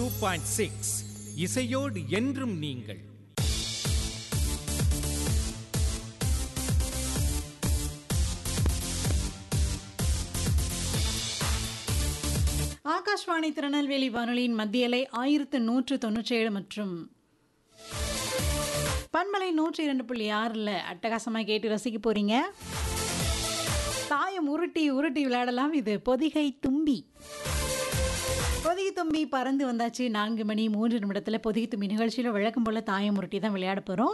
Two point six இசையோடு என்றும் நீங்கள் ஆகாஷ்வாணி திருநெல்வேலி வானொலியின் மத்தியலை ஆயிரத்து நூற்று தொண்ணூற்றி ஏழு மற்றும் பன்மலை நூற்றி இரண்டு புள்ளி ஆறில் அட்டகாசமாக கேட்டு ரசிக்க போறீங்க தாயம் உருட்டி உருட்டி விளையாடலாம் இது பொதிகை தும்பி பொதிகை தும்பி பறந்து வந்தாச்சு நான்கு மணி மூன்று நிமிடத்தில் பொதிகை தும்பி நிகழ்ச்சியில் வழக்கம் போல் தாயம் உருட்டி தான் விளையாட போகிறோம்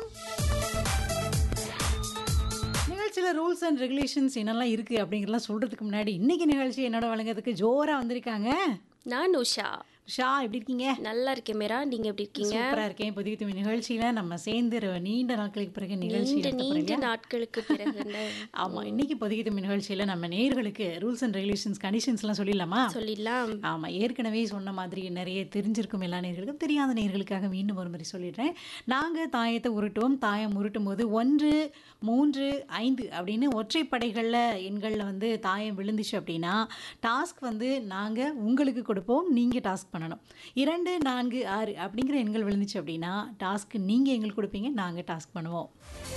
நிகழ்ச்சியில் ரூல்ஸ் அண்ட் ரெகுலேஷன்ஸ் என்னெல்லாம் இருக்குது அப்படிங்கிறலாம் சொல்கிறதுக்கு முன்னாடி இன்னைக்கு நிகழ்ச்சி என்னோட வழங்குறதுக்கு ஜோராக வந்திருக்காங்க நான் உஷா ஷா எப்படி இருக்கீங்க நல்லா இருக்கேன் மீரா நீங்க எப்படி இருக்கீங்க சூப்பரா இருக்கேன் புதிய துணி நிகழ்ச்சியில நம்ம சேர்ந்து ர- நீண்ட நாட்களுக்கு பிறகு நிகழ்ச்சி நீண்ட நடத்த நீண்ட போறீங்க. நாட்களுக்கு பிறகு ஆமா இன்னைக்கு புதிய துணி நிகழ்ச்சியில நம்ம நேயர்களுக்கு ரூல்ஸ் அண்ட் ரெகுலேஷன்ஸ் கண்டிஷன்ஸ் எல்லாம் சொல்லிடலாமா சொல்லிடலாம் ஆமா ஏற்கனவே சொன்ன மாதிரி நிறைய தெரிஞ்சிருக்கும் எல்லா நேர்களுக்கும் தெரியாத நேர்களுக்காக மீண்டும் ஒரு முறை சொல்லிடுறேன் நாங்க தாயத்தை உருட்டுவோம் தாயம் உருட்டும் போது ஒன்று மூன்று ஐந்து அப்படின்னு ஒற்றைப்படைகளில் எண்களில் வந்து தாயம் விழுந்துச்சு அப்படின்னா டாஸ்க் வந்து நாங்கள் உங்களுக்கு கொடுப்போம் நீங்கள் டாஸ்க் பண்ணணும் இரண்டு நான்கு ஆறு அப்படிங்கிற எண்கள் விழுந்துச்சு அப்படின்னா டாஸ்க் நீங்கள் எங்களுக்கு கொடுப்பீங்க நாங்கள் டாஸ்க் பண்ணுவோம்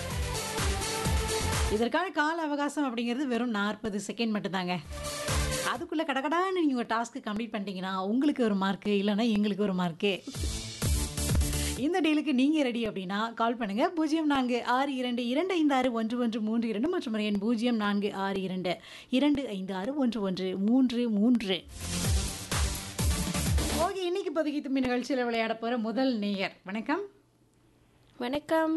இதற்கான கால அவகாசம் அப்படிங்கிறது வெறும் நாற்பது செகண்ட் மட்டும்தாங்க அதுக்குள்ளே கடகடான்னு நீங்கள் ஒரு டாஸ்க்கு கம்ப்ளீட் பண்ணிட்டீங்கன்னா உங்களுக்கு ஒரு மார்க்கு இல்லைன்னா எங்களுக்கு ஒரு மார்க்கு இந்த டீலுக்கு நீங்கள் ரெடி அப்படின்னா கால் பண்ணுங்க பூஜ்ஜியம் நான்கு ஆறு இரண்டு இரண்டு ஐந்து ஆறு ஒன்று ஒன்று மூன்று இரண்டு மற்றும் ஒரு எண் பூஜ்ஜியம் நான்கு ஆறு இரண்டு இரண்டு ஐந்து ஆறு ஒன்று ஒன்று மூன்று மூன்று ஓகே இன்னைக்கு பதுக்கி தும்பி நிகழ்ச்சியில் விளையாட போகிற முதல் நேயர் வணக்கம் வணக்கம்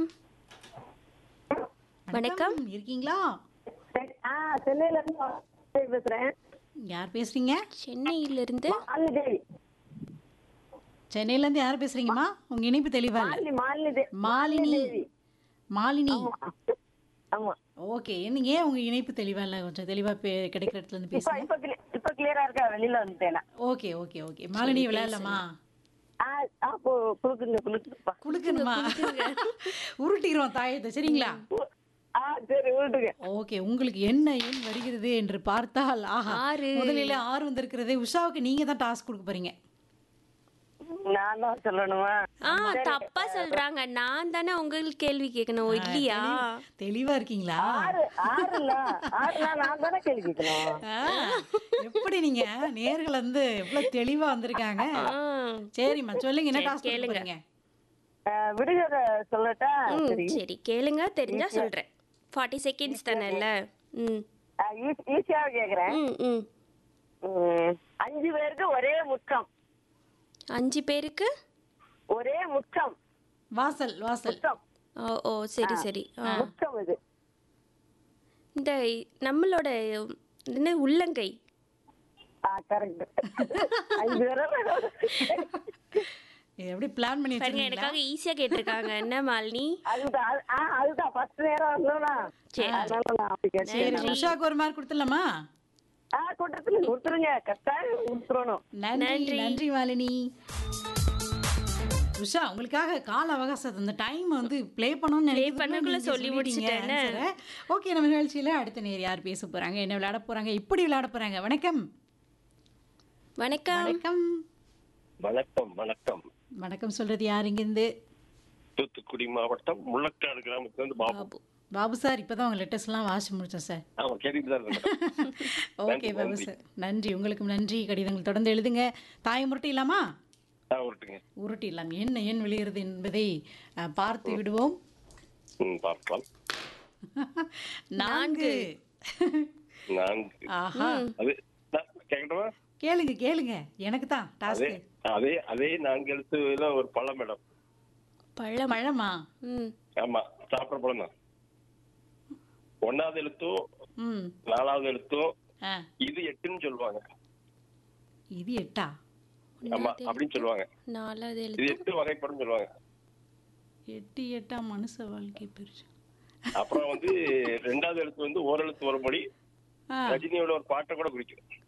வணக்கம் இருக்கீங்களா ஆ சென்னையில இருந்து மாலினி பேசுறேன் யார் பேசுறீங்க சென்னையிலிருந்து மாலினி தேவி சென்னையிலேருந்து யார் பேசுறீங்கம்மா உங்க இணைப்பு தெளிவா இல்லை மாலினி மாலினி தேவி மாலினி தேவி மாலினி ஆமா ஓகே நீங்க ஏன் உங்க இணைப்பு தெளிவா இல்லை கொஞ்சம் தெளிவா பே- கிடைக்கிற இடத்துல இருந்து இப்ப பேசுங்க இப்ப clear- இப்ப கிளியரா இருக்கா வெளியில வந்துட்டேன் நான். ஓகே ஓகே ஓகே மாலினி விளையாடலாமா ஆ ஆ கு- குடுக்குங்க குடுக்குப்பா குளுக்கணுமா உருட்டிடுவோம் தாயத்தை சரிங்களா ஆ சரி விட்டுங்க ஓகே உங்களுக்கு என்ன எண் வருகிறது என்று பார்த்தால் ஆஹா ஆறு. முதலில் ஆறு வந்திருக்கிறதே உஷாவுக்கு நீங்க தான் டாஸ்க் கொடுக்க போறீங்க நான் தான் சொல்லணுமா ஆ தப்பா சொல்றாங்க நான் தானே உங்களுக்கு கேள்வி கேட்கணும் இல்லையா தெளிவா இருக்கீங்களா ஆறு ஆறுல ஆறுல நான் தானே கேள்வி கேட்கணும் ஆ, எப்படி நீங்க நேர்கள் வந்து எவ்வளவு தெளிவா வந்திருக்காங்க ஆ, சரிம்மா சொல்லுங்க என்ன சரி, டாஸ்க் கேளுங்க. கேளுங்க ஆ, விடுகதை சொல்லட்டா ம், சரி சரி கேளுங்க தெரிஞ்சா சொல்றேன் ஃபார்ட்டி செகண்ட்ஸ் தானேல்ல ம் ஆ, ஈ- ஈஸியா கேக்குறேன் ம் ம் ம், அஞ்சு பேருக்கு ஒரே முற்றம் அஞ்சு பேருக்கு ஒரே முற்றம் வாசல் வாசல் முற்றம் ஓ ஓ சரி சரி ஆ. முற்றம் இது இந்த நம்மளோட என்ன உள்ளங்கை ஆ கரெக்ட் அஞ்சு பேரும் இது எப்படி பிளான் பண்ணி பாருங்க வச்சிருக்கீங்களா எனக்காக ஈஸியா கேட்டிருக்காங்க என்ன மாலினி அதுதான் அது- ஆ, அதுதான் ஃபர்ஸ்ட் நேரம் வரணும்னா சரி. அதனால நான் அப்படி கேட்டேன் சரி உஷாக்கு ஒரு மார்க் கொடுத்துடலாமா ஆ கொடுத்துருங்க கொடுத்துருங்க கட்டாயம் கொடுத்துடணும் நன்றி நன்றி மாலினி உஷா உங்களுக்காக கால அவகாசம் அந்த டைம் வந்து ப்ளே பண்ணணும்னு நினைக்கிறதுக்குள்ள பண்ணக்குள்ள நீங்க சொல்லி சொல்லிட்டீங்க முடிச்சிட்டேனே. answer. ஓகே நம்ம நிகழ்ச்சியில அடுத்த நேர் யார் பேச போறாங்க என்ன விளையாட போறாங்க இப்படி விளையாட போறாங்க வணக்கம் வணக்கம் வணக்கம் வணக்கம் வணக்கம் வணக்கம் சொல்றது யார் இங்கிருந்து தூத்துக்குடி மாவட்டம் முள்ளக்காடு கிராமத்திலிருந்து பாபு பாபு பாபு சார் இப்பதான் உங்க லெட்டர்ஸ் எல்லாம் வாசிச்சு முடிச்சோம் சார் ஆமா கேட்டுட்டு தான் இருக்கேன் ஓகே பாபு சார் நன்றி உங்களுக்கும் நன்றி கடிதங்கள் தொடர்ந்து எழுதுங்க தாய் முரட்டி இல்லாமா ஆ விட்டுங்க உருட்டிடலாம் என்ன ஏன் விளையிறது என்பதை அஹ், பார்த்து விடுவோம் ம் பார்க்கலாம் நான்கு நான்கு ஆஹா அது நான் கேட்கட்டுமா கேளுங்க கேளுங்க எனக்கு தான் அதே டாஸ்க் அதே அதே நான்கு எழுத்துல ஒரு பழம் மேடம் பழம் பழமா ம் ஆமா சாப்பிட்ற பழம் தான் ஒன்னாவது எழுத்தும் ம் நாலாவது எழுத்தும் ஆ இது எட்டுன்னு சொல்லுவாங்க இது எட்டா ஆமா அப்படின்னு சொல்லுவாங்க நாலாவது இது எழுத்து எட்டு வகைப்படம் சொல்லுவாங்க எட்டு எட்டா மனுஷ வாழ்க்கை பெருசு அப்புறம் வந்து ரெண்டாவது எழுத்து வந்து ஓரெழுத்து ஒருபடி ஆ ரஜினியோட ஒரு பாட்டை கூட குறிக்கும்